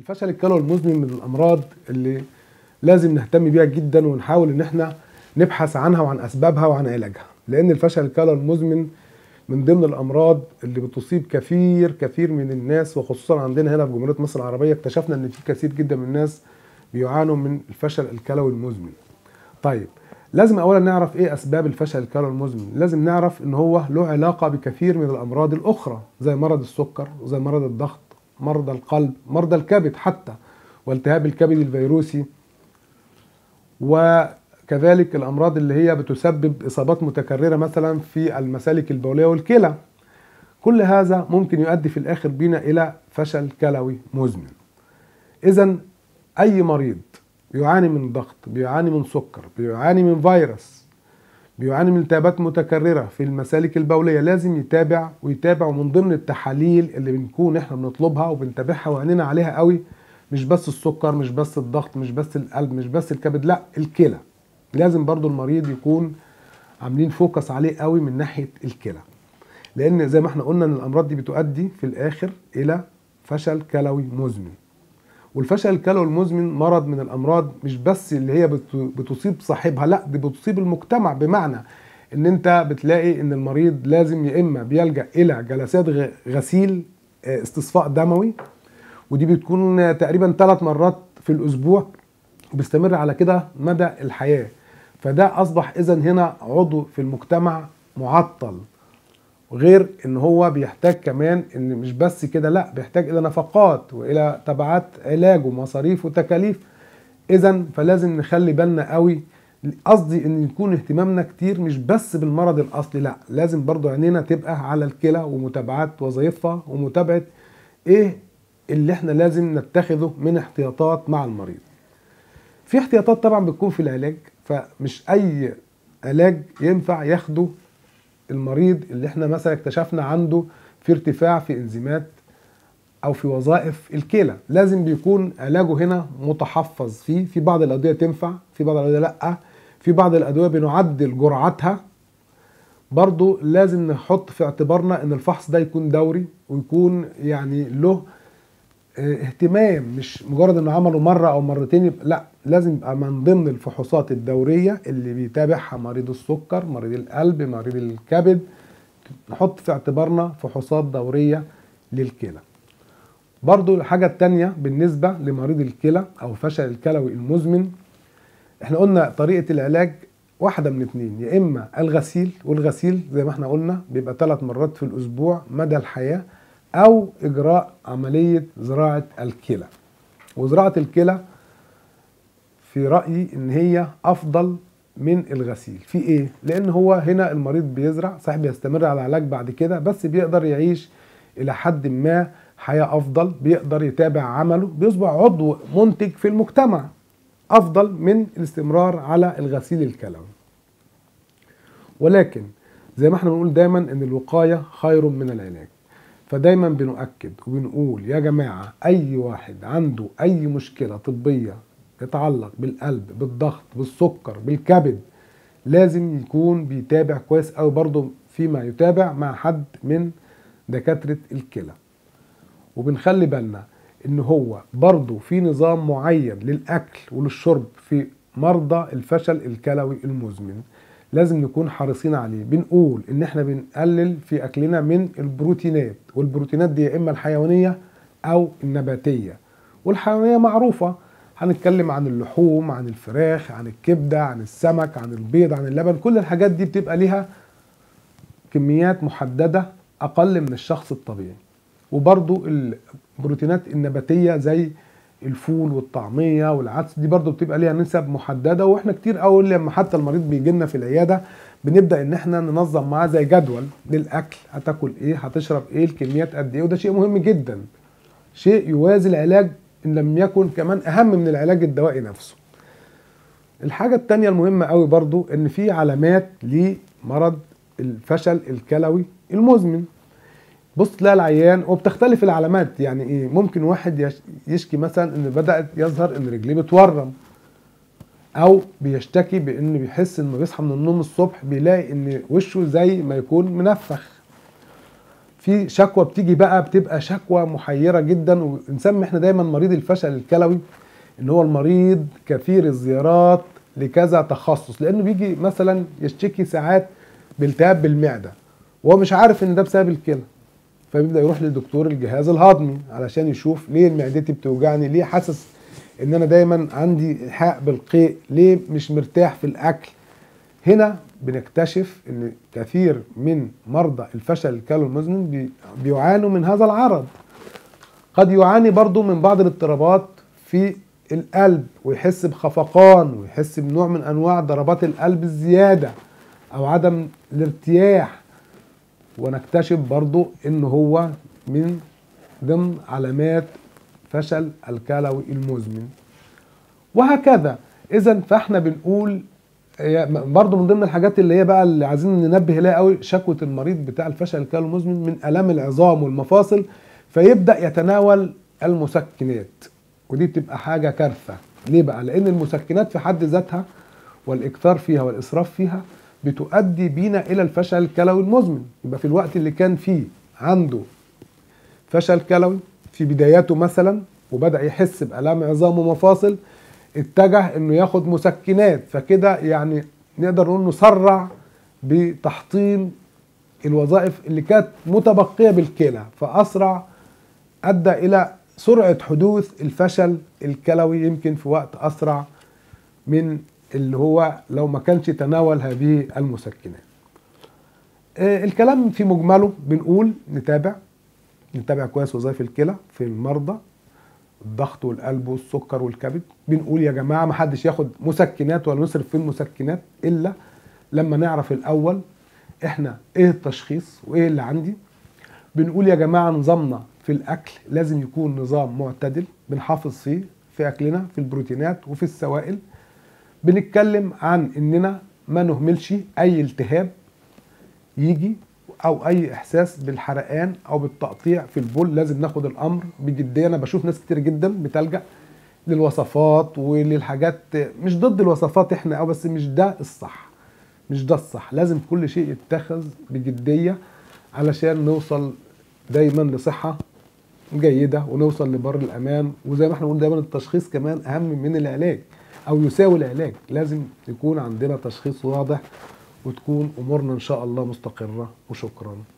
الفشل الكلوي المزمن من الامراض اللي لازم نهتم بيها جدا ونحاول ان احنا نبحث عنها وعن اسبابها وعن علاجها لان الفشل الكلوي المزمن من ضمن الامراض اللي بتصيب كثير كثير من الناس وخصوصا عندنا هنا في جمهوريه مصر العربيه اكتشفنا ان في كثير جدا من الناس بيعانوا من الفشل الكلوي المزمن طيب لازم اولا نعرف ايه اسباب الفشل الكلوي المزمن لازم نعرف ان هو له علاقه بكثير من الامراض الاخرى زي مرض السكر وزي مرض الضغط مرضى القلب مرضى الكبد حتى والتهاب الكبد الفيروسي وكذلك الامراض اللي هي بتسبب اصابات متكرره مثلا في المسالك البوليه والكلى كل هذا ممكن يؤدي في الاخر بينا الى فشل كلوي مزمن اذا اي مريض بيعاني من ضغط بيعاني من سكر بيعاني من فيروس بيعاني من التهابات متكرره في المسالك البوليه لازم يتابع ويتابع ومن ضمن التحاليل اللي بنكون احنا بنطلبها وبنتابعها وعينينا عليها قوي مش بس السكر مش بس الضغط مش بس القلب مش بس الكبد لا الكلى لازم برضو المريض يكون عاملين فوكس عليه قوي من ناحيه الكلى لان زي ما احنا قلنا ان الامراض دي بتؤدي في الاخر الى فشل كلوي مزمن والفشل الكلوي المزمن مرض من الامراض مش بس اللي هي بتصيب صاحبها لا دي بتصيب المجتمع بمعنى ان انت بتلاقي ان المريض لازم يا اما بيلجا الى جلسات غسيل استصفاء دموي ودي بتكون تقريبا ثلاث مرات في الاسبوع وبيستمر على كده مدى الحياه فده اصبح اذا هنا عضو في المجتمع معطل غير ان هو بيحتاج كمان ان مش بس كده لا بيحتاج الى نفقات والى تبعات علاج ومصاريف وتكاليف اذا فلازم نخلي بالنا قوي قصدي ان يكون اهتمامنا كتير مش بس بالمرض الاصلي لا لازم برضو عينينا تبقى على الكلى ومتابعات وظائفها ومتابعه ايه اللي احنا لازم نتخذه من احتياطات مع المريض في احتياطات طبعا بتكون في العلاج فمش اي علاج ينفع ياخده المريض اللي احنا مثلا اكتشفنا عنده في ارتفاع في انزيمات او في وظائف الكلى لازم بيكون علاجه هنا متحفظ فيه في بعض الادويه تنفع في بعض الادويه لا في بعض الادويه بنعدل جرعتها برضو لازم نحط في اعتبارنا ان الفحص ده يكون دوري ويكون يعني له اهتمام مش مجرد انه عمله مره او مرتين يبقى لا لازم يبقى من ضمن الفحوصات الدوريه اللي بيتابعها مريض السكر مريض القلب مريض الكبد نحط في اعتبارنا فحوصات دوريه للكلى برضو الحاجة التانية بالنسبة لمريض الكلى أو فشل الكلوي المزمن احنا قلنا طريقة العلاج واحدة من اتنين يا إما الغسيل والغسيل زي ما احنا قلنا بيبقى ثلاث مرات في الأسبوع مدى الحياة أو إجراء عملية زراعة الكلى وزراعة الكلى في رأيي إن هي أفضل من الغسيل في إيه؟ لأن هو هنا المريض بيزرع صحيح بيستمر على العلاج بعد كده بس بيقدر يعيش إلى حد ما حياة أفضل بيقدر يتابع عمله بيصبح عضو منتج في المجتمع أفضل من الاستمرار على الغسيل الكلوي ولكن زي ما احنا بنقول دايما ان الوقاية خير من العلاج فدايما بنؤكد وبنقول يا جماعة أي واحد عنده أي مشكلة طبية تتعلق بالقلب بالضغط بالسكر بالكبد لازم يكون بيتابع كويس أوي برضه فيما يتابع مع حد من دكاترة الكلى وبنخلي بالنا ان هو برضه في نظام معين للاكل وللشرب في مرضى الفشل الكلوي المزمن لازم نكون حريصين عليه بنقول ان احنا بنقلل في اكلنا من البروتينات والبروتينات دي يا اما الحيوانيه او النباتيه والحيوانيه معروفه هنتكلم عن اللحوم عن الفراخ عن الكبده عن السمك عن البيض عن اللبن كل الحاجات دي بتبقى ليها كميات محدده اقل من الشخص الطبيعي وبرضو البروتينات النباتيه زي الفول والطعميه والعدس دي برضو بتبقى ليها نسب محدده واحنا كتير قوي لما حتى المريض بيجي لنا في العياده بنبدا ان احنا ننظم معاه زي جدول للاكل هتاكل ايه هتشرب ايه الكميات قد ايه وده شيء مهم جدا شيء يوازي العلاج ان لم يكن كمان اهم من العلاج الدوائي نفسه الحاجه التانية المهمه قوي برضو ان في علامات لمرض الفشل الكلوي المزمن بص تلاقي العيان وبتختلف العلامات يعني ايه ممكن واحد يشكي مثلا ان بدات يظهر ان رجليه بتورم او بيشتكي بان بيحس انه بيصحى من النوم الصبح بيلاقي ان وشه زي ما يكون منفخ في شكوى بتيجي بقى بتبقى شكوى محيره جدا ونسمي احنا دايما مريض الفشل الكلوي ان هو المريض كثير الزيارات لكذا تخصص لانه بيجي مثلا يشتكي ساعات بالتهاب بالمعده وهو مش عارف ان ده بسبب الكلى فبيبدا يروح لدكتور الجهاز الهضمي علشان يشوف ليه معدتي بتوجعني ليه حاسس ان انا دايما عندي الحاق بالقيء ليه مش مرتاح في الاكل هنا بنكتشف ان كثير من مرضى الفشل الكلوي المزمن بي- بيعانوا من هذا العرض قد يعاني برضو من بعض الاضطرابات في القلب ويحس بخفقان ويحس بنوع من انواع ضربات القلب الزياده او عدم الارتياح ونكتشف برضو ان هو من ضمن علامات فشل الكلوي المزمن وهكذا اذا فاحنا بنقول هي برضو من ضمن الحاجات اللي هي بقى اللي عايزين ننبه لها قوي شكوى المريض بتاع الفشل الكلوي المزمن من الام العظام والمفاصل فيبدا يتناول المسكنات ودي بتبقى حاجه كارثه ليه بقى لان المسكنات في حد ذاتها والاكثار فيها والاسراف فيها بتؤدي بينا الى الفشل الكلوي المزمن يبقى في الوقت اللي كان فيه عنده فشل كلوي في بداياته مثلا وبدا يحس بالام عظام ومفاصل اتجه انه ياخد مسكنات فكده يعني نقدر نقول نسرع بتحطيم الوظائف اللي كانت متبقيه بالكلى فاسرع ادى الى سرعه حدوث الفشل الكلوي يمكن في وقت اسرع من اللي هو لو ما كانش تناول هذه المسكنات آه، الكلام في مجمله بنقول نتابع نتابع كويس وظائف الكلى في المرضى الضغط والقلب والسكر والكبد بنقول يا جماعه ما حدش ياخد مسكنات ولا نصرف في المسكنات الا لما نعرف الاول احنا ايه التشخيص وايه اللي عندي بنقول يا جماعه نظامنا في الاكل لازم يكون نظام معتدل بنحافظ فيه في اكلنا في البروتينات وفي السوائل بنتكلم عن اننا ما نهملش اي التهاب يجي او اي احساس بالحرقان او بالتقطيع في البول لازم ناخد الامر بجديه انا بشوف ناس كتير جدا بتلجا للوصفات وللحاجات مش ضد الوصفات احنا او بس مش ده الصح مش ده الصح لازم كل شيء يتخذ بجديه علشان نوصل دايما لصحه جيده ونوصل لبر الامان وزي ما احنا بنقول دايما التشخيص كمان اهم من العلاج او يساوي العلاج لازم يكون عندنا تشخيص واضح وتكون امورنا ان شاء الله مستقره وشكرا